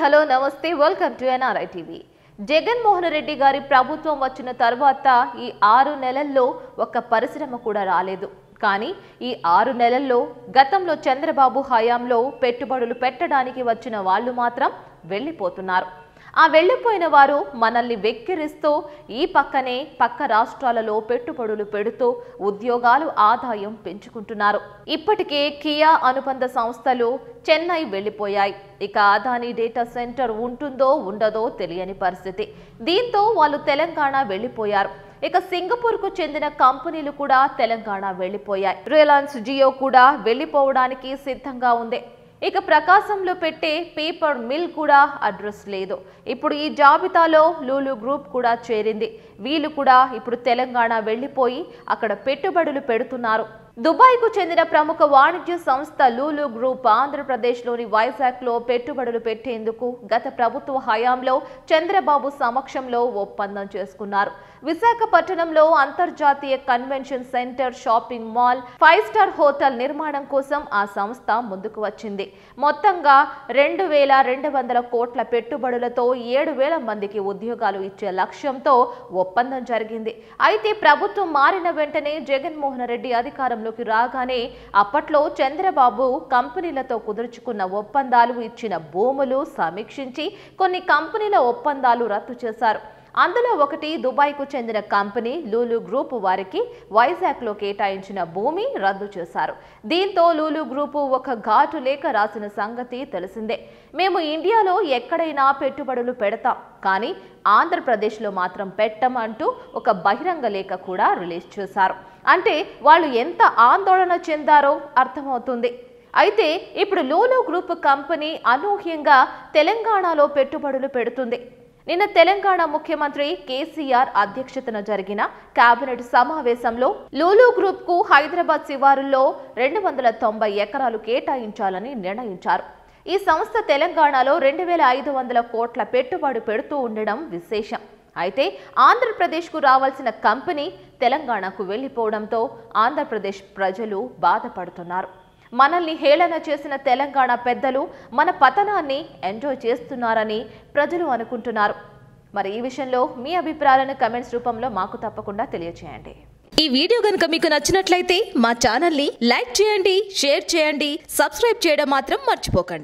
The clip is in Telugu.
హలో నమస్తే welcome to NRI TV Jaganmohan Reddy గారి ప్రభుత్వం వచ్చిన తర్వాత ఈ ఆరు నెలల్లో ఒక్క పరిశ్రమ కూడా రాలేదు కానీ ఈ ఆరు నెలల్లో గతంలో చంద్రబాబు హయాంలో పెట్టుబడులు పెట్టడానికి వచ్చిన వాళ్ళు మాత్రం వెళ్ళిపోతున్నారు ఆ వెళ్ళిపోయిన వారు మనల్ని వెక్కిరిస్తూ ఈ పక్కనే పక్క రాష్ట్రాలలో పెట్టుబడులు పెడుతూ ఉద్యోగాలు ఆదాయం పెంచుకుంటున్నారు ఇప్పటికే కియా అనుబంధ సంస్థలు చెన్నై వెళ్ళిపోయాయి ఇక అదానీ డేటా సెంటర్ ఉంటుందో ఉండదో తెలియని పరిస్థితి దీంతో వాళ్ళు తెలంగాణ వెళ్ళిపోయారు ఇక సింగపూర్కు చెందిన కంపెనీలు కూడా తెలంగాణ వెళ్ళిపోయాయి రిలయన్స్ జియో కూడా వెళ్ళిపోవడానికి సిద్ధంగా ఉంది ఇక ప్రకాశంలో పెట్టే పేపర్ మిల్ కూడా అడ్రస్ లేదు ఇప్పుడు ఈ జాబితాలో లూలు గ్రూప్ కూడా చేరింది వీళ్ళు కూడా ఇప్పుడు తెలంగాణ వెళ్ళిపోయి అక్కడ పెట్టుబడులు పెడుతున్నారు దుబాయ్కు చెందిన ప్రముఖ వాణిజ్య సంస్థ లూలు గ్రూప్ ఆంధ్రప్రదేశ్లోని వైజాగ్లో పెట్టుబడులు పెట్టేందుకు గత ప్రభుత్వ హయాంలో చంద్రబాబు సమక్షంలో ఒప్పందం చేసుకున్నారు విశాఖపట్నంలో అంతర్జాతీయ convention centre shopping mall five star hotel నిర్మాణం కోసం ఆ సంస్థ ముందుకు వచ్చింది మొత్తంగా రెండు వేల రెండు వందల కోట్ల పెట్టుబడులతో ఏడు వేల మందికి ఉద్యోగాలు ఇచ్చే లక్ష్యంతో ఒప్పందం జరిగింది అయితే ప్రభుత్వం మారిన వెంటనే జగన్మోహన్ రెడ్డి అధికారంలోకి రాగానే అప్పట్లో చంద్రబాబు కంపెనీలతో కుదుర్చుకున్న ఒప్పందాలు ఇచ్చిన భూములు సమీక్షించి కొన్ని కంపెనీల ఒప్పందాలు రద్దు చేశారు అందులో ఒకటి దుబాయ్కు చెందిన కంపెనీ లూలు గ్రూప్ వారికి వైజాగ్లో కేటాయించిన భూమి రద్దు చేశారు దీంతో లూలు గ్రూపు ఒక ఘాటు లేఖ రాసిన సంగతి తెలిసిందే మేము ఇండియాలో ఎక్కడైనా పెట్టుబడులు పెడతాం కానీ ఆంధ్రప్రదేశ్లో మాత్రం పెట్టం అంటూ ఒక బహిరంగ లేఖ కూడా రిలీజ్ చేశారు అంటే వాళ్ళు ఎంత ఆందోళన చెందారో అర్థమవుతుంది అయితే ఇప్పుడు లూలు గ్రూప్ కంపెనీ అనూహ్యంగా తెలంగాణలో పెట్టుబడులు పెడుతుంది నిన్న తెలంగాణ ముఖ్యమంత్రి కేసీఆర్ అధ్యక్షతన జరిగిన కేబినెట్ సమావేశంలో లూలు గ్రూప్ కు హైదరాబాద్ శివారుల్లో రెండు వందల తొంభై ఎకరాలు కేటాయించాలని నిర్ణయించారు ఈ సంస్థ తెలంగాణలో రెండు వేల ఐదు వందల కోట్ల పెట్టుబడి పెడుతూ ఉండడం విశేషం అయితే ఆంధ్రప్రదేశ్కు రావాల్సిన కంపెనీ తెలంగాణకు వెళ్ళిపోవడంతో ఆంధ్రప్రదేశ్ ప్రజలు బాధపడుతున్నారు మనల్ని హేళన చేసిన తెలంగాణ పెద్దలు మన పతనాన్ని ఎంజాయ్ చేస్తున్నారని ప్రజలు అనుకుంటున్నారు మరి ఈ విషయంలో మీ అభిప్రాయాలను కమెంట్స్ రూపంలో మాకు తప్పకుండా తెలియజేయండి ఈ వీడియో గనుక మీకు నచ్చినట్లయితే మా ఛానల్ని లైక్ చేయండి షేర్ చేయండి సబ్స్క్రైబ్ చేయడం మాత్రం మర్చిపోకండి